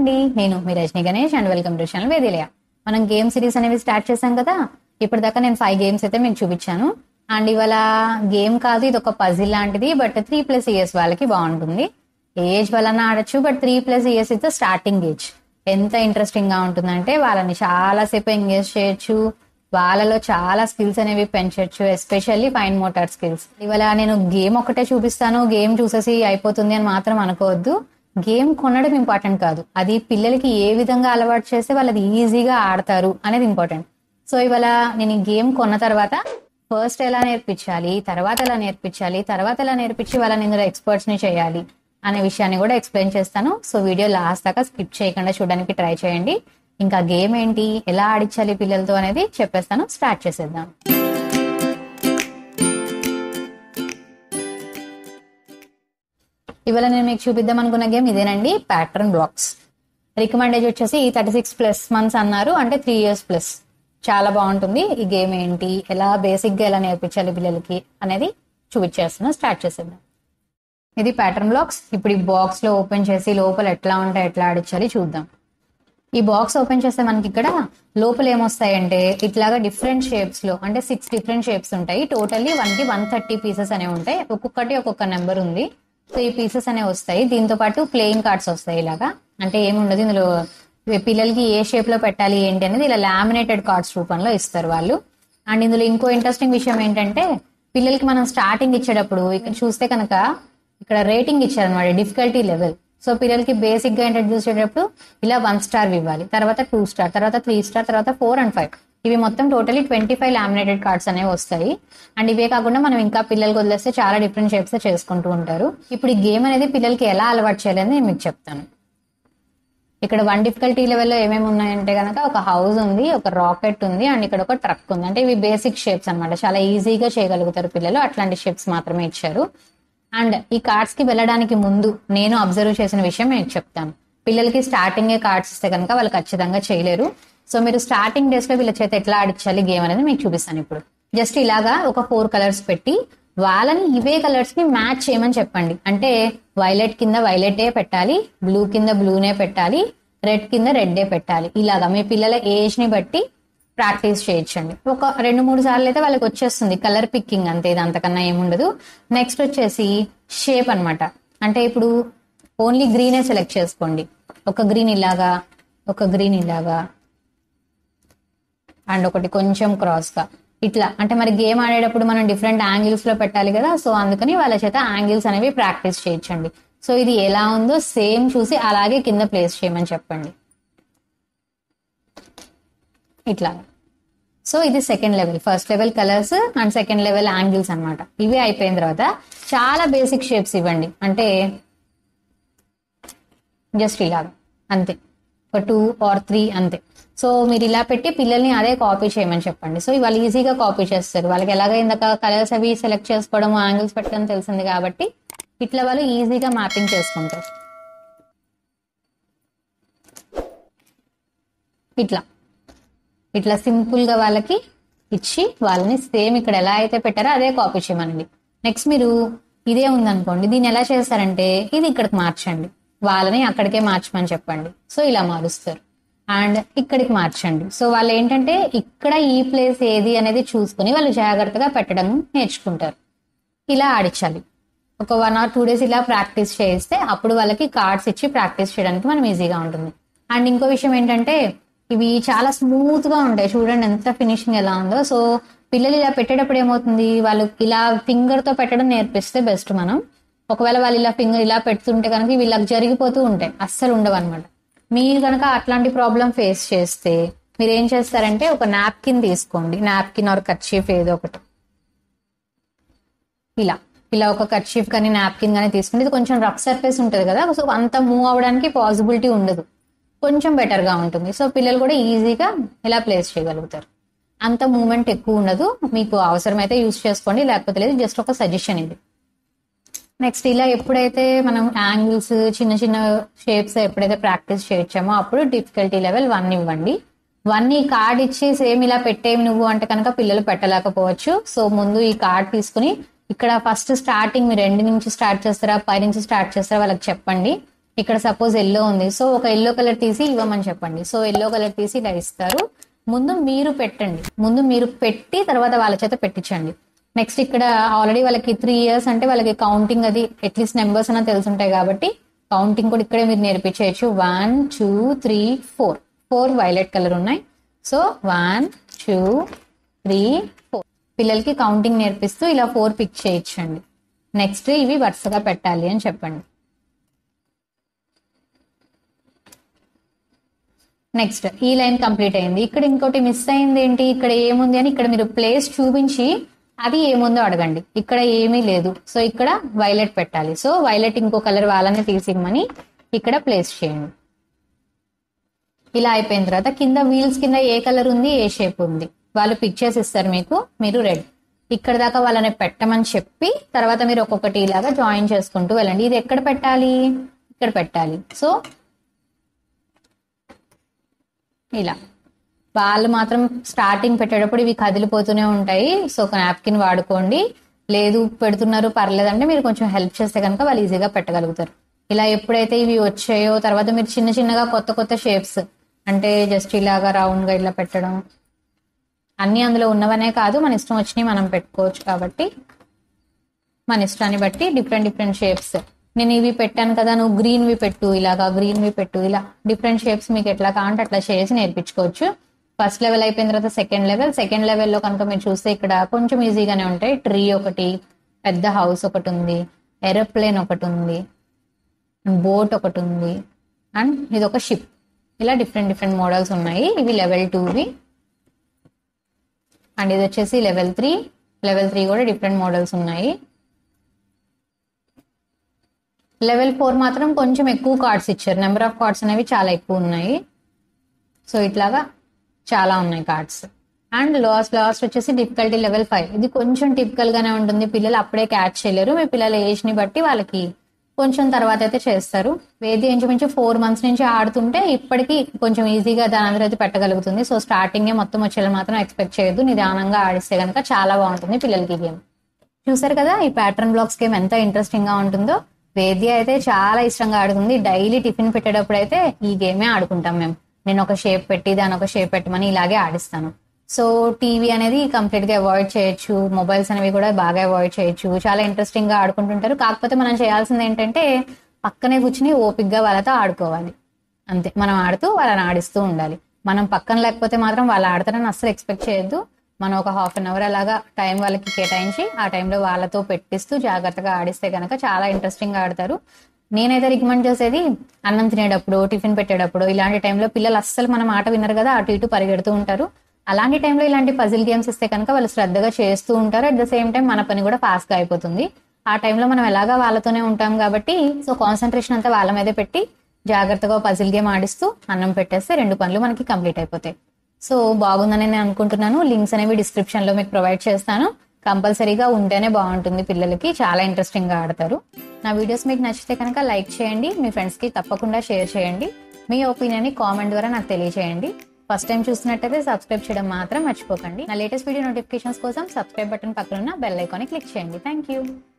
అండి నేను మీ Rajani Ganesh and welcome to channel Vedilaya మనం గేమ్ సిరీస్ అనేవి స్టార్ట్ చేశాం కదా ఇప్పటిదాకా నేను ఫైవ్ గేమ్స్ అయితే మీకు చూపించాను అండ్ ఇవాళ గేమ్ కాదు ఇది ఒక పజిల్ లాంటిది బట్ త్రీ ప్లస్ ఇయర్స్ వాళ్ళకి బాగుంటుంది ఏజ్ వలన ఆడొచ్చు but three plus years is starting age ఎంత ఇంట్రెస్టింగ్ గా ఉంటుందంటే వాళ్ళని చాలాసేపు ఎంగేజ్ చేయొచ్చు వాళ్ళలో చాలా స్కిల్స్ అనేవి పెంచొచ్చు ఎస్పెషల్లీ ఫైన్ మోటార్ స్కిల్స్ ఇవాళ నేను గేమ్ ఒకటే చూపిస్తాను గేమ్ చూసేసి అయిపోతుంది అని మాత్రం అనుకోవద్దు గేమ్ కొనడం ఇంపార్టెంట్ కాదు అది పిల్లలకి ఏ విధంగా అలవాటు చేస్తే వాళ్ళది ఈజీగా ఆడతారు అనేది ఇంపార్టెంట్ సో ఇవాళ నేను ఈ గేమ్ కొన్న తర్వాత ఫస్ట్ ఎలా నేర్పించాలి తర్వాత ఎలా నేర్పించాలి తర్వాత ఎలా నేర్పించి వాళ్ళని ఇందులో ఎక్స్పర్ట్స్ ని చేయాలి అనే విషయాన్ని కూడా ఎక్స్ప్లెయిన్ చేస్తాను సో వీడియో లాస్ట్ దాకా స్కిప్ చేయకుండా చూడడానికి ట్రై చేయండి ఇంకా గేమ్ ఏంటి ఎలా ఆడించాలి పిల్లలతో అనేది చెప్పేస్తాను స్టార్ట్ చేసేద్దాం ఇవాళ నేను మీకు చూపిద్దాం అనుకున్న గేమ్ ఇదేనండి ప్యాటర్న్ బ్లాక్స్ రికమెండ్ ఏజ్ వచ్చేసి థర్టీ సిక్స్ ప్లస్ మంత్స్ అన్నారు అంటే త్రీ ఇయర్స్ ప్లస్ చాలా బాగుంటుంది ఈ గేమ్ ఏంటి ఎలా బేసిక్ గా ఎలా నేర్పించాలి పిల్లలకి అనేది చూపించేస్తున్నాను స్టార్ట్ చేసేద్దాం ఇది ప్యాటర్న్ బ్లాక్స్ ఇప్పుడు ఈ బాక్స్ లో ఓపెన్ చేసి లోపల ఎట్లా ఉంటాయి ఎట్లా ఆడించాలి చూద్దాం ఈ బాక్స్ ఓపెన్ చేస్తే మనకి ఇక్కడ లోపల ఏమొస్తాయంటే ఇట్లాగా డిఫరెంట్ షేప్స్ లో అంటే సిక్స్ డిఫరెంట్ షేప్స్ ఉంటాయి టోటల్లీ వన్ కి వన్ థర్టీ పీసెస్ అనేవి ఉంటాయి ఒక్కొక్కటి ఒక్కొక్క నెంబర్ ఉంది సో ఈ పీసెస్ అనేవి వస్తాయి దీంతో పాటు ప్లేయింగ్ కార్డ్స్ వస్తాయి ఇలాగా అంటే ఏముండదు ఇందులో పిల్లలకి ఏ షేప్ లో పెట్టాలి ఏంటి అనేది ఇలా లామినేటెడ్ కార్డ్స్ రూపంలో ఇస్తారు వాళ్ళు అండ్ ఇందులో ఇంకో ఇంట్రెస్టింగ్ విషయం ఏంటంటే పిల్లలకి మనం స్టార్టింగ్ ఇచ్చేటప్పుడు ఇక్కడ చూస్తే కనుక ఇక్కడ రేటింగ్ ఇచ్చారనమాట డిఫికల్టీ లెవెల్ సో పిల్లలకి బేసిక్ గా ఇంట్రడ్యూస్ చేసేటప్పుడు ఇలా వన్ స్టార్ ఇవ్వాలి తర్వాత టూ స్టార్ తర్వాత త్రీ స్టార్ తర్వాత ఫోర్ అండ్ ఫైవ్ ఇవి మొత్తం totally twenty five laminated cards అనేవి వస్తాయి అండ్ ఇవే కాకుండా మనం ఇంకా పిల్లలకి వదిలేస్తే చాలా డిఫరెంట్ షేప్స్ చేసుకుంటూ ఉంటారు ఇప్పుడు ఈ గేమ్ అనేది పిల్లలకి ఎలా అలవాటు చేయాలని నేను మీకు చెప్తాను ఇక్కడ వన్ డిఫికల్టీ లెవెల్లో ఏమేమి ఉన్నాయంటే కనుక ఒక హౌస్ ఉంది ఒక రాకెట్ ఉంది అండ్ ఇక్కడ ఒక ట్రక్ ఉంది అంటే ఇవి బేసిక్ షేప్స్ అన్నమాట చాలా ఈజీగా చేయగలుగుతారు పిల్లలు అట్లాంటి షేప్స్ మాత్రమే ఇచ్చారు అండ్ ఈ కార్డ్స్ కి వెళ్ళడానికి ముందు నేను అబ్జర్వ్ చేసిన విషయం నేను చెప్తాను పిల్లలకి స్టార్టింగ్ కార్డ్స్ ఇస్తే కనుక వాళ్ళు ఖచ్చితంగా చేయలేరు సో మీరు స్టార్టింగ్ డేస్ లో వీళ్ళ చేత ఎట్లా ఆడించాలి గేమ్ అనేది మీకు చూపిస్తాను ఇప్పుడు జస్ట్ ఇలాగా ఒక ఫోర్ కలర్స్ పెట్టి వాళ్ళని ఇవే కలర్స్ ని మ్యాచ్ చేయమని చెప్పండి అంటే వైలెట్ కింద వైలెటే పెట్టాలి బ్లూ కింద బ్లూనే పెట్టాలి రెడ్ కింద రెడ్డే పెట్టాలి ఇలాగా మీ పిల్లల ఏజ్ ని బట్టి ప్రాక్టీస్ చేయించండి ఒక రెండు మూడు సార్లు అయితే వాళ్ళకి వచ్చేస్తుంది కలర్ పిక్కింగ్ అంతే ఇది అంతకన్నా ఏముండదు నెక్స్ట్ వచ్చేసి షేప్ అన్నమాట అంటే ఇప్పుడు ఓన్లీ గ్రీనే సెలెక్ట్ చేసుకోండి ఒక గ్రీన్ ఇలాగా ఒక గ్రీన్ ఇలాగా అండ్ ఒకటి కొంచెం క్రాస్ గా ఇట్లా అంటే మరి గేమ్ ఆడేటప్పుడు మనం డిఫరెంట్ యాంగిల్స్ లో పెట్టాలి కదా సో అందుకని వాళ్ళ చేత యాంగిల్స్ అనేవి ప్రాక్టీస్ చేయించండి సో ఇది ఎలా ఉందో సేమ్ చూసి అలాగే కింద ప్లేస్ చేయమని చెప్పండి ఇట్లా సో ఇది second level first level colours and second level angles అన్నమాట ఇవి అయిపోయిన తర్వాత చాలా బేసిక్ షేప్స్ ఇవ్వండి అంటే జస్ట్ ఇలాగా అంతే ఒక టూ ఆర్ త్రీ అంతే సో మీరు ఇలా పెట్టి పిల్లల్ని అదే కాపీ చేయమని చెప్పండి సో వాళ్ళు ఈజీగా కాపీ చేస్తారు వాళ్ళకి ఎలాగ ఇందాక కలర్స్ అవి సెలెక్ట్ చేసుకోవడం యాంగిల్స్ పెట్టడం తెలిసింది కాబట్టి ఇట్లా వాళ్ళు ఈజీగా మ్యాపింగ్ చేసుకుంటారు ఇట్లా ఇట్లా సింపుల్ గా వాళ్ళకి ఇచ్చి వాళ్ళని సేమ్ ఇక్కడ ఎలా అయితే పెట్టారో అదే కాపీ చేయమనండి నెక్స్ట్ మీరు ఇదే ఉందనుకోండి దీన్ని ఎలా చేస్తారంటే ఇది ఇక్కడికి మార్చండి వాళ్ళని అక్కడికే మార్చమని చెప్పండి సో ఇలా మారుస్తారు అండ్ ఇక్కడికి మార్చండి సో వాళ్ళు ఏంటంటే ఇక్కడ ఈ ప్లేస్ ఏది అనేది చూసుకుని వాళ్ళు జాగ్రత్తగా పెట్టడం నేర్చుకుంటారు ఇలా ఆడించాలి ఒక వన్ ఆర్ టూ డేస్ ఇలా ప్రాక్టీస్ చేస్తే అప్పుడు వాళ్ళకి కార్డ్స్ ఇచ్చి ప్రాక్టీస్ చేయడానికి మనం ఈజీగా ఉంటుంది అండ్ ఇంకో విషయం ఏంటంటే ఇవి చాలా స్మూత్ గా ఉంటాయి చూడండి ఎంత ఫినిషింగ్ ఎలా ఉందో సో పిల్లలు ఇలా పెట్టేటప్పుడు ఏమవుతుంది వాళ్ళు ఇలా ఫింగర్ తో పెట్టడం నేర్పిస్తే బెస్ట్ మనం ఒకవేళ వాళ్ళు ఇలా ఫింగర్ ఇలా పెడుతుంటే కనుక వీళ్ళకి జరిగిపోతూ ఉంటాయి అస్సలు ఉండవు అనమాట మీరు కనుక అట్లాంటి ప్రాబ్లం ఫేస్ చేస్తే మీరు ఏం చేస్తారంటే ఒక నాప్కిన్ తీసుకోండి నాప్కిన్ ఆర్ కర్చీఫ్ ఏదో ఒకటి ఇలా ఇలా ఒక కర్చీఫ్ కానీ నాప్కిన్ కానీ తీసుకుంటే ఇది కొంచెం రఫ్ సర్ఫేస్ ఉంటుంది కదా సో అంత మూవ్ అవడానికి పాసిబిలిటీ ఉండదు కొంచెం బెటర్ గా ఉంటుంది సో పిల్లలు కూడా ఈజీగా ఇలా ప్లేస్ చేయగలుగుతారు అంత మూమెంట్ ఎక్కువ ఉండదు మీకు అవసరమైతే యూస్ చేసుకోండి లేకపోతే లేదు జస్ట్ ఒక సజెషన్ ఇది నెక్స్ట్ ఇలా ఎప్పుడైతే మనం యాంగిల్స్ చిన్న చిన్న షేప్స్ ఎప్పుడైతే ప్రాక్టీస్ చేయొచ్చామో అప్పుడు డిఫికల్టీ లెవెల్ వన్ ఇవ్వండి వన్ ఈ కార్డ్ ఇచ్చి సేమ్ ఇలా పెట్టేవి నువ్వు అంటే కనుక పిల్లలు పెట్టలేకపోవచ్చు సో ముందు ఈ కార్డ్ తీసుకుని ఇక్కడ ఫస్ట్ స్టార్టింగ్ మీరు ఎండ్ నుంచి స్టార్ట్ చేస్తారా పై నుంచి స్టార్ట్ చేస్తారా వాళ్ళకి చెప్పండి ఇక్కడ సపోజ్ ఎల్లో ఉంది సో ఒక ఎల్లో కలర్ తీసి ఇవ్వమని చెప్పండి సో ఎల్లో కలర్ తీసి ఇలా ఇస్తారు ముందు మీరు పెట్టండి ముందు మీరు పెట్టి తర్వాత వాళ్ళ చేత పెట్టించండి నెక్స్ట్ ఇక్కడ ఆల్రెడీ వాళ్ళకి త్రీ ఇయర్స్ అంటే వాళ్ళకి కౌంటింగ్ అది అట్లీస్ట్ నెంబర్స్ అన్న తెలుసుంటాయి కాబట్టి కౌంటింగ్ కూడా ఇక్కడే మీరు నేర్పించేయచ్చు one two three four four violet colour ఉన్నాయి so one two three four పిల్లలకి కౌంటింగ్ నేర్పిస్తూ ఇలా ఫోర్ పిక్ చేయించండి నెక్స్ట్ ఇవి వరుసగా పెట్టాలి అని చెప్పండి నెక్స్ట్ ఈ లైన్ కంప్లీట్ అయింది ఇక్కడ ఇంకోటి మిస్ అయింది ఏంటి ఇక్కడ ఏముంది అని ఇక్కడ మీరు ప్లేస్ చూపించి అది ఏముందో అడగండి ఇక్కడ ఏమీ లేదు సో ఇక్కడ వైలెట్ పెట్టాలి సో వైలెట్ ఇంకో కలర్ వాళ్ళని తీసిమ్మని ఇక్కడ ప్లేస్ చేయండి ఇలా అయిపోయిన తర్వాత కింద వీల్స్ కింద ఏ కలర్ ఉంది ఏ షేప్ ఉంది వాళ్ళు పిక్చర్స్ ఇస్తారు మీకు మీరు రెడ్ ఇక్కడ దాకా వాళ్ళని పెట్టమని చెప్పి తర్వాత మీరు ఒక్కొక్కటి ఇలాగా జాయిన్ చేసుకుంటూ వెళ్ళండి ఇది ఎక్కడ పెట్టాలి ఇక్కడ పెట్టాలి సో ఇలా వాళ్ళు మాత్రం స్టార్టింగ్ పెట్టేటప్పుడు ఇవి కదిలిపోతూనే ఉంటాయి సో ఒక నాప్కిన్ వాడుకోండి లేదు పెడుతున్నారు పర్లేదంటే మీరు కొంచెం హెల్ప్ చేస్తే కనుక వాళ్ళు ఈజీగా పెట్టగలుగుతారు ఇలా ఎప్పుడైతే ఇవి వచ్చాయో తర్వాత మీరు చిన్న చిన్నగా కొత్త కొత్త షేప్స్ అంటే జస్ట్ ఇలాగా రౌండ్ గా ఇలా పెట్టడం అన్ని అందులో ఉన్నవనే కాదు మన ఇష్టం వచ్చినవి మనం పెట్టుకోవచ్చు కాబట్టి మన ఇష్టాన్ని బట్టి డిఫరెంట్ డిఫరెంట్ షేప్స్ నేను ఇవి పెట్టాను కదా నువ్వు గ్రీన్వి పెట్టు ఇలాగా గ్రీన్వి పెట్టు ఇలా డిఫరెంట్ షేప్స్ మీకు ఎట్లా కావాలంటే అట్లా చేసి నేర్పించుకోవచ్చు ఫస్ట్ లెవెల్ అయిపోయిన తర్వాత సెకండ్ లెవెల్ సెకండ్ లెవెల్లో కనుక మీరు చూస్తే ఇక్కడ కొంచెం ఈజీగానే ఉంటాయి ట్రీ ఒకటి పెద్ద హౌస్ ఒకటి ఉంది ఏరోప్లేన్ ఒకటి ఉంది బోట్ ఒకటి ఉంది అండ్ ఇది ఒక షిప్ ఇలా డిఫరెంట్ డిఫరెంట్ మోడల్స్ ఉన్నాయి ఇవి లెవెల్ టూవి అండ్ ఇది వచ్చేసి లెవెల్ త్రీ లెవెల్ త్రీ కూడా డిఫరెంట్ మోడల్స్ ఉన్నాయి లెవెల్ ఫోర్ మాత్రం కొంచెం ఎక్కువ కార్డ్స్ ఇచ్చారు నెంబర్ ఆఫ్ కార్డ్స్ అనేవి చాలా ఎక్కువ ఉన్నాయి సో ఇట్లాగా చాలా ఉన్నాయి కార్డ్స్ అండ్ లాస్ట్ లాస్ట్ వచ్చేసి డిఫికల్టీ లెవెల్ ఫైవ్ ఇది కొంచెం టిపికల్ గానే ఉంటుంది పిల్లలు అప్పుడే క్యాచ్ చేయలేరు మీ పిల్లల ఏజ్ ని బట్టి వాళ్ళకి కొంచెం తర్వాత అయితే చేస్తారు వేది ఇంచుమించు ఫోర్ మంత్స్ నుంచి ఆడుతుంటే ఇప్పటికీ కొంచెం ఈజీగా దాని అందరూ అయితే పెట్టగలుగుతుంది సో స్టార్టింగ్ మొత్తం వచ్చేలా మాత్రం ఎక్స్పెక్ట్ చేయొద్దు నిదానంగా ఆడిస్తే కనుక చాలా బాగుంటుంది పిల్లలకి గేమ్ చూసారు కదా ఈ ప్యాటర్న్ బ్లాక్స్ గేమ్ ఎంత ఇంట్రెస్టింగ్ గా ఉంటుందో వేద్య అయితే చాలా ఇష్టంగా ఆడుతుంది డైలీ టిఫిన్ పెట్టేటప్పుడు అయితే ఈ గేమే ఆడుకుంటాం మేము నేను ఒక షేప్ పెట్టి దాని ఒక షేప్ పెట్టమని ఇలాగే ఆడిస్తాను సో టీవీ అనేది కంప్లీట్ గా అవాయిడ్ చేయొచ్చు మొబైల్స్ అనేవి కూడా బాగా అవాయిడ్ చేయొచ్చు చాలా ఇంట్రెస్టింగ్ గా ఆడుకుంటుంటారు కాకపోతే మనం చేయాల్సింది ఏంటంటే పక్కనే కూర్చుని ఓపిక్ గా వాళ్ళతో ఆడుకోవాలి అంతే మనం ఆడుతూ వాళ్ళని ఆడిస్తూ ఉండాలి మనం పక్కన లేకపోతే మాత్రం వాళ్ళు ఆడతారని అస్సలు ఎక్స్పెక్ట్ చేయొద్దు మనం ఒక హాఫ్ అన్ అవర్ అలాగా టైం వాళ్ళకి కేటాయించి ఆ టైంలో వాళ్ళతో పెట్టిస్తూ జాగ్రత్తగా ఆడిస్తే కనుక చాలా ఇంట్రెస్టింగ్ గా ఆడతారు నేనైతే రికమెండ్ చేసేది అన్నం తినేటప్పుడు టిఫిన్ పెట్టేటప్పుడు ఇలాంటి టైంలో పిల్లలు అస్సలు మన మాట వినరు కదా అటు ఇటు పరిగెడుతూ ఉంటారు అలాంటి టైంలో ఇలాంటి పజిల్ గేమ్స్ ఇస్తే కనుక వాళ్ళు శ్రద్ధగా చేస్తూ ఉంటారు అట్ ద సేమ్ టైం మన పని కూడా ఫాస్ట్ గా అయిపోతుంది ఆ టైంలో మనం ఎలాగా వాళ్ళతోనే ఉంటాం కాబట్టి సో కాన్సన్ట్రేషన్ అంతా వాళ్ళ మీదే పెట్టి జాగ్రత్తగా పజిల్ గేమ్ ఆడిస్తూ అన్నం పెట్టేస్తే రెండు పనులు మనకి కంప్లీట్ అయిపోతాయి సో బాగుందని నేను అనుకుంటున్నాను లింక్స్ అనేవి డిస్క్రిప్షన్ లో మీకు ప్రొవైడ్ చేస్తాను కంపల్సరీగా ఉంటేనే బాగుంటుంది పిల్లలకి చాలా ఇంట్రెస్టింగ్ గా ఆడతారు నా వీడియోస్ మీకు నచ్చితే కనుక లైక్ చేయండి మీ ఫ్రెండ్స్ కి తప్పకుండా షేర్ చేయండి మీ ఒపీనియన్ ని కామెంట్ ద్వారా నాకు తెలియజేయండి ఫస్ట్ టైం చూసినట్టయితే సబ్స్క్రైబ్ చేయడం మాత్రం మర్చిపోకండి నా లేటెస్ట్ వీడియో నోటిఫికేషన్స్ కోసం సబ్స్క్రైబ్ బటన్ పక్కన ఉన్న బెల్ ఐకాన్ క్లిక్ చేయండి థ్యాంక్ యూ